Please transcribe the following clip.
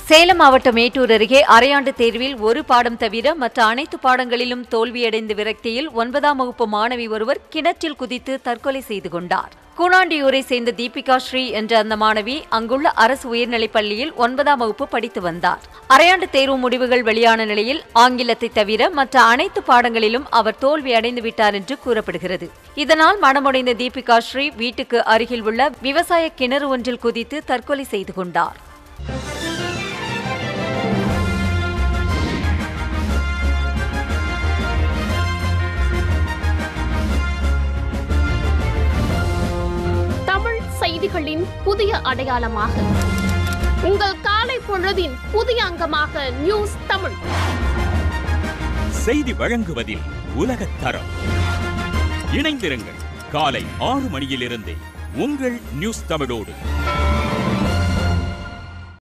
சேலம் மாவட்டம் மேட்டூர் அருகே அரையாண்டு தேர்வில் ஒரு பாடம் தவிர மற்ற அனைத்து பாடங்களிலும் தோல்வியடைந்த விரக்தியில் ஒன்பதாம் வகுப்பு மாணவி ஒருவர் கிணற்றில் குதித்து தற்கொலை செய்து கொண்டார் கூனாண்டியூரை சேர்ந்த தீபிகா ஸ்ரீ என்ற அந்த மாணவி அங்குள்ள அரசு உயர்நிலைப் பள்ளியில் ஒன்பதாம் வகுப்பு படித்து வந்தார் அரையாண்டு தேர்வு முடிவுகள் வெளியான நிலையில் ஆங்கிலத்தை தவிர மற்ற அனைத்து பாடங்களிலும் அவர் தோல்வி அடைந்து விட்டார் என்று கூறப்படுகிறது இதனால் மனமுடைந்த தீபிகா ஸ்ரீ வீட்டுக்கு அருகில் உள்ள விவசாய கிணறு ஒன்றில் குதித்து தற்கொலை செய்து கொண்டார் தமிழ் செய்திகளின் புதிய அடையாளமாக உங்கள் காலை பொழுதின் புதிய அங்கமாக நியூஸ் தமிழ் செய்தி வழங்குவதில் உலகத் தரம் இணைந்திருங்கள் காலை ஆறு மணியிலிருந்தே உங்கள் நியூஸ் தமிழோடு